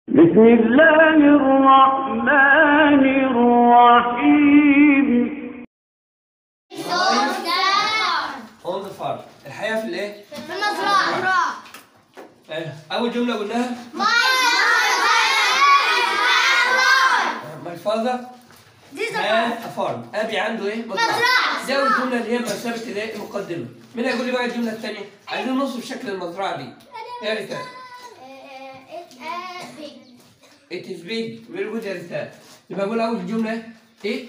بسم الله الرحمن الرحيم اون ذا فارم الحياه في الايه؟ في المزرعة آه، اول جمله قلناها ماي فاذر هاد ا فارم ابي عنده ايه؟ مزرعة. دي اول جمله اللي هي بمثابه الايه؟ المقدمه مين هيقول لي بقى الجمله الثانيه؟ عايزين نوصف شكل المزرعه دي يا ريتان It is big very good يا ريتان يبقى اقول اول جمله ايه؟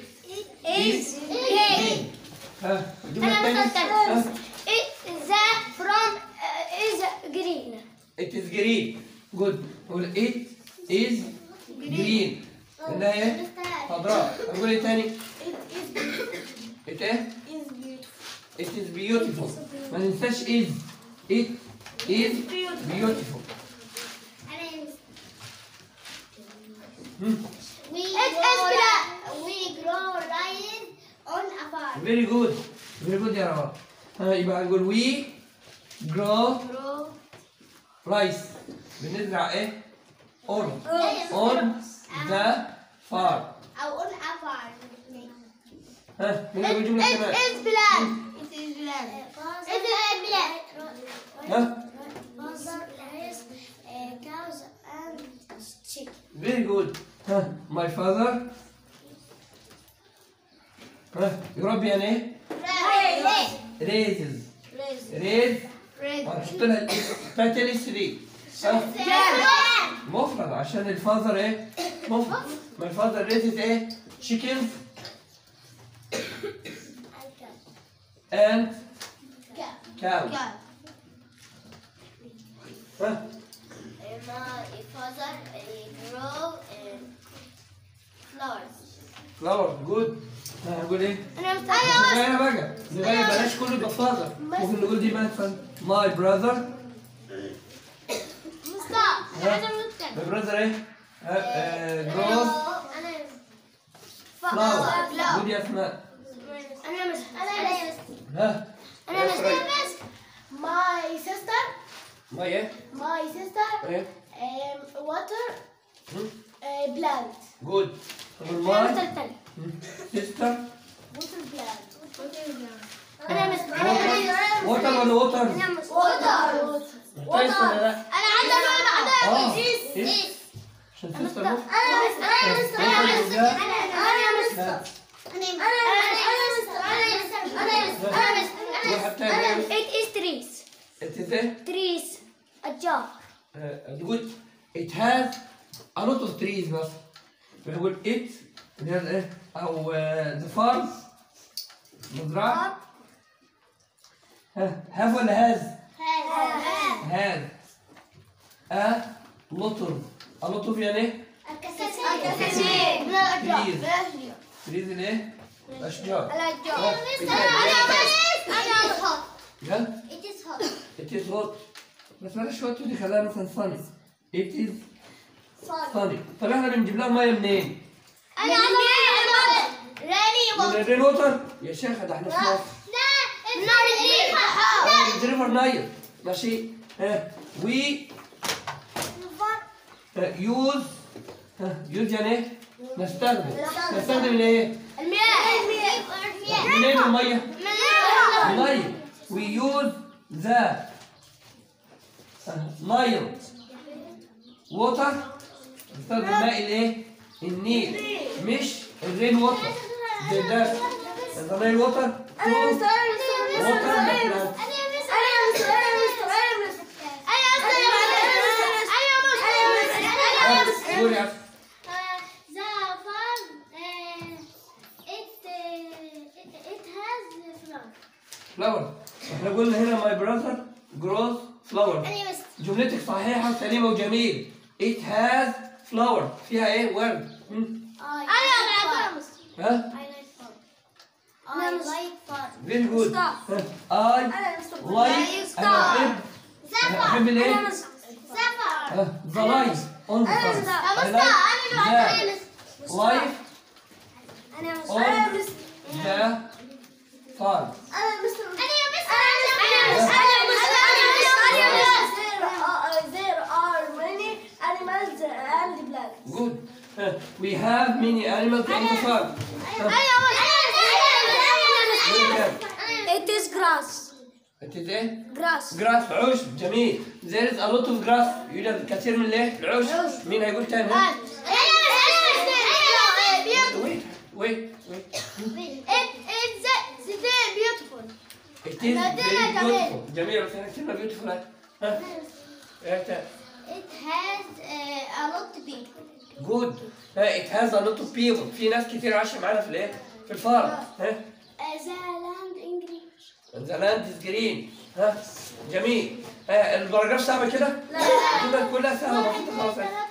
ها الجمله أنا الثانيه مثلا ذا from is green It is green. Good. نقول it is green. قلنا ايه؟ خضراء. نقول ايه تاني؟ it ايه؟ It is beautiful. ما ننساش is. It is beautiful. Hmm. We grow, we grow rice on a farm. Very good. Very good يا روان. ها يبقى نقول we grow Grow rice. بنزرع ايه؟ on on the farm. أو on a farm. ها مين يقول جملة كمان؟ is black. It is black. It is black. ها Father has uh, cows and chicken. Very good. ها my father ها يربي يعني ايه؟ Red. raises Red. raise Red. هنحط لها بتاعت الاسري مفرد عشان الفاذر ايه؟ مفرد my father raises ايه؟ chickens and cows ها My father grow flowers. flower good ها هنقول ايه؟ أنا نغير بقى نغير بلاش كل يبقى father ممكن نقول دي مثلا my brother مصطفى ها؟ أنا مصطفى my brother ايه؟ ها، آه، grows أنا flower good يا اسماء أنا مس أنا مس ها أنا That's right. مس My sister my ايه؟ My sister ايه؟ um, water هم؟ uh, plant good نقول أنا my مس sister water plant أنا مس water ولا water؟ أنا مس water كويس ولا لا؟ أنا عندي أنا اه عندي إيه؟ عشان sister مو؟ أنا مس أنا مس أنا مس أنا مس ها. واحد تاني. It is trees. It is ايه؟ Trees. A jar. آه، good it has a lot of trees بس بنقول it اللي هي ايه؟ او آه، the farm مزرعة ها have ولا has؟ has a lot of a lot of يعني ايه؟ الكثير من الأشجار. trees اللي ايه؟ الأشجار الأشجار. يا It is hot. it is hot بس بلاش hot دي خليها مثلا sunny it is sunny طب احنا بنجيب لها ميه منين؟ أنا عندي راني من الرين ووتر يا شيخ ده احنا في مصر لا نار الريفر نايل ماشي ها وي يوز يوز يعني ايه؟ نستخدم نستخدم الايه؟ المياه منين الميه؟ من الميه وي يوز ذا نايل ووتر نستخدم ماء الايه؟ النيل مش الرين ووتر زي ده ذا نايل ووتر قول يا أخي. فلاور احنا قلنا هنا ماي براذر جروز فلاور جملتك صحيحة وسليمة وجميل It has flower فيها ايه ورد هم؟ ها I like fun. very good Stop. ها. I like انا احب زفر. أحب الإيه؟ أنا مس- زفر. ها، the life on the أنا farm مس- I أنا like مس- the life أنا مس- on أنا مس- the farm أنا مس- أنا مس- أنا مس- أنا مس- أنا مس- أنا مس- There are, there are many animals and good ها we have many animals in the farm ها It is grass. it is ايه Grass. grass عشب جميل there is a lot of grass يوجد كثير من الايه العشب مين هيقول تاني ها؟ wait wait wait it is very beautiful جميل بس احنا كلمة beautiful ها ايه تاني It has uh, a lot of people. good ها it has a lot of people في ناس كتير عايشة معانا في الايه في الفارم ها the land in green. the land is green ها جميل ها البراجراف صعبة كده؟ لا كلها كلها سهلة بسيطة خلاص